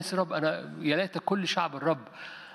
رب انا يا ليت كل شعب الرب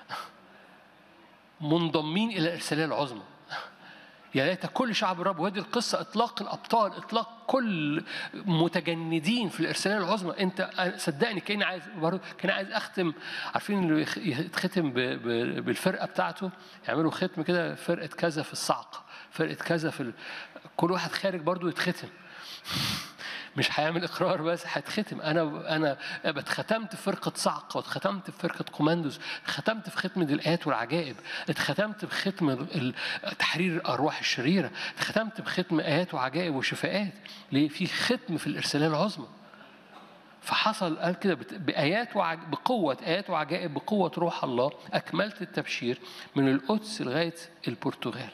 منضمين الى الارساليه العظمى يا ليت كل شعب الرب وهذه القصه اطلاق الابطال اطلاق كل متجندين في الارساليه العظمى انت صدقني كاني عايز برضه كان عايز اختم عارفين اللي يخ- يتختم ب- ب- بالفرقه بتاعته يعملوا ختم كده فرقه كذا في الصعق فرقه كذا في ال... كل واحد خارج برضه يتختم مش هيعمل اقرار بس هيتختم انا انا اتختمت في فرقه صعقه واتختمت في فرقه كوماندوز اتختمت في ختم الايات والعجائب اتختمت بختم ال- تحرير الارواح الشريره اتختمت بختم ايات وعجائب وشفاءات ليه في ختم في الارساليه العظمى فحصل قال كده بت- بآيات وعج... بقوة آيات وعجائب بقوة روح الله أكملت التبشير من القدس لغاية البرتغال.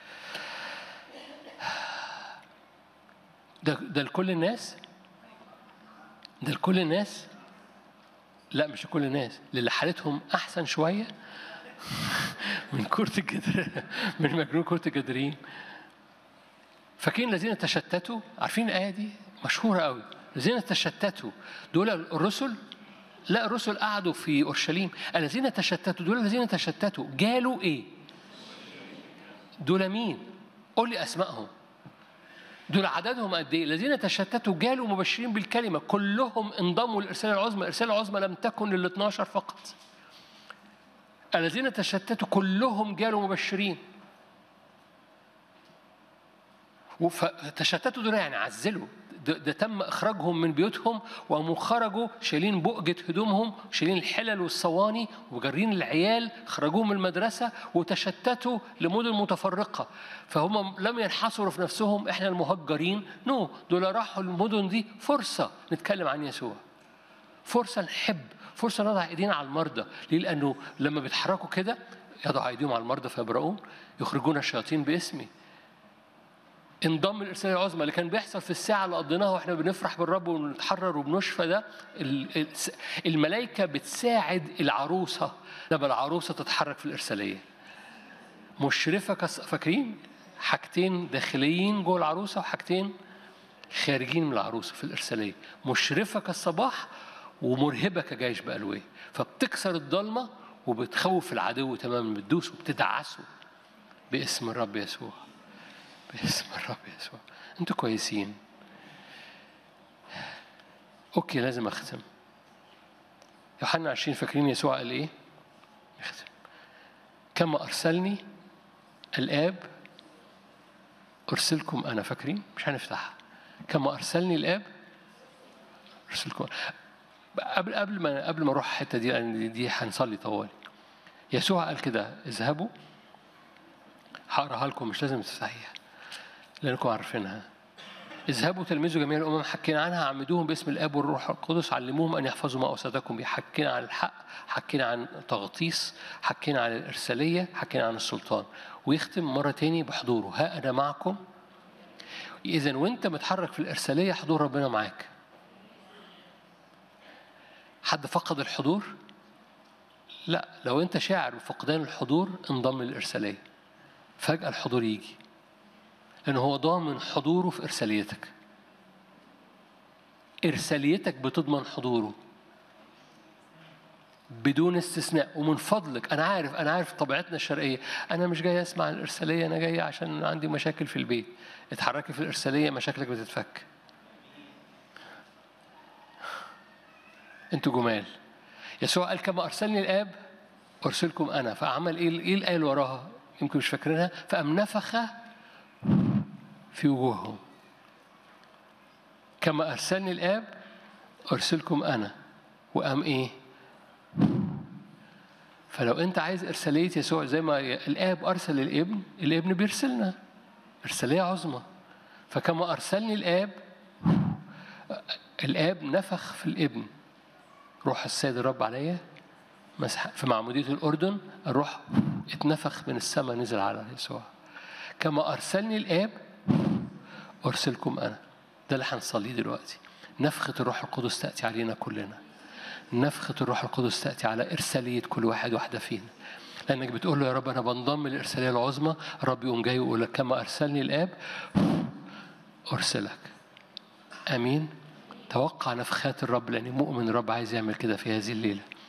ده ده لكل الناس؟ ده لكل الناس؟ لا مش لكل الناس، للي حالتهم أحسن شوية من كرة الجدر من مجنون كرة الجدرين. فاكرين الذين تشتتوا؟ عارفين الآية دي؟ مشهورة قوي. الذين تشتتوا دول الرسل لا الرسل قعدوا في اورشليم الذين تشتتوا دول الذين تشتتوا جالوا ايه دول مين قول لي اسمائهم دول عددهم قد ايه الذين تشتتوا جالوا مبشرين بالكلمه كلهم انضموا للارساله العظمى الارساله العظمى لم تكن لل 12 فقط الذين تشتتوا كلهم جالوا مبشرين فتشتتوا دول يعني عزلوا ده, ده تم اخراجهم من بيوتهم وقاموا خرجوا شايلين بؤجة هدومهم شايلين الحلل والصواني وجارين العيال خرجوهم من المدرسة وتشتتوا لمدن متفرقة فهم لم ينحصروا في نفسهم احنا المهجرين نو دول راحوا المدن دي فرصة نتكلم عن يسوع فرصة نحب فرصة نضع ايدينا على المرضى ليه لأنه لما بيتحركوا كده يضع ايديهم على المرضى فيبرؤون يخرجون الشياطين باسمي انضم الارساليه العظمى اللي كان بيحصل في الساعه اللي قضيناها واحنا بنفرح بالرب ونتحرر وبنشفى ده ال- ال- الملائكه بتساعد العروسه لما العروسه تتحرك في الارساليه مشرفه كس... فاكرين حاجتين داخليين جوه العروسه وحاجتين خارجين من العروسه في الارساليه مشرفه كالصباح ومرهبه كجيش بالويه فبتكسر الضلمه وبتخوف العدو تماما بتدوس وبتدعسه باسم الرب يسوع باسم الرب يسوع انتوا كويسين اوكي لازم اختم يوحنا 20 فاكرين يسوع قال ايه اختم كما ارسلني الاب ارسلكم انا فاكرين مش هنفتحها كما ارسلني الاب ارسلكم قبل قبل ما قبل ما اروح الحته دي لان دي هنصلي طوالي يسوع قال كده اذهبوا هقراها لكم مش لازم تفتحيها لأنكم عارفينها اذهبوا تلمذوا جميع الأمم حكينا عنها عمدوهم باسم الآب والروح القدس علموهم أن يحفظوا ما أوصيتكم به حكينا عن الحق حكينا عن تغطيس حكينا عن الإرسالية حكينا عن السلطان ويختم مرة تاني بحضوره ها أنا معكم إذا وأنت متحرك في الإرسالية حضور ربنا معاك حد فقد الحضور؟ لا لو أنت شاعر بفقدان الحضور انضم للإرسالية فجأة الحضور يجي لأن هو ضامن حضوره في إرساليتك إرساليتك بتضمن حضوره بدون استثناء ومن فضلك أنا عارف أنا عارف طبيعتنا الشرقية أنا مش جاي أسمع عن الإرسالية أنا جاي عشان عندي مشاكل في البيت اتحركي في الإرسالية مشاكلك بتتفك أنتوا جمال يسوع قال كما أرسلني الآب أرسلكم أنا فعمل إيه إيه الآية اللي وراها يمكن مش فاكرينها فأم نفخ في وجوههم كما أرسلني الآب أرسلكم أنا وأم إيه فلو أنت عايز إرسالية يسوع زي ما الآب أرسل الابن الابن بيرسلنا إرسالية عظمى فكما أرسلني الآب الآب نفخ في الابن روح السيد الرب عليا مسح في معمودية الأردن الروح اتنفخ من السماء نزل على يسوع كما أرسلني الآب أرسلكم أنا ده اللي هنصليه دلوقتي نفخة الروح القدس تأتي علينا كلنا نفخة الروح القدس تأتي على إرسالية كل واحد واحدة فينا لأنك بتقول له يا رب أنا بنضم للإرسالية العظمى الرب يقوم جاي ويقول لك كما أرسلني الآب أرسلك آمين توقع نفخات الرب لأني مؤمن الرب عايز يعمل كده في هذه الليلة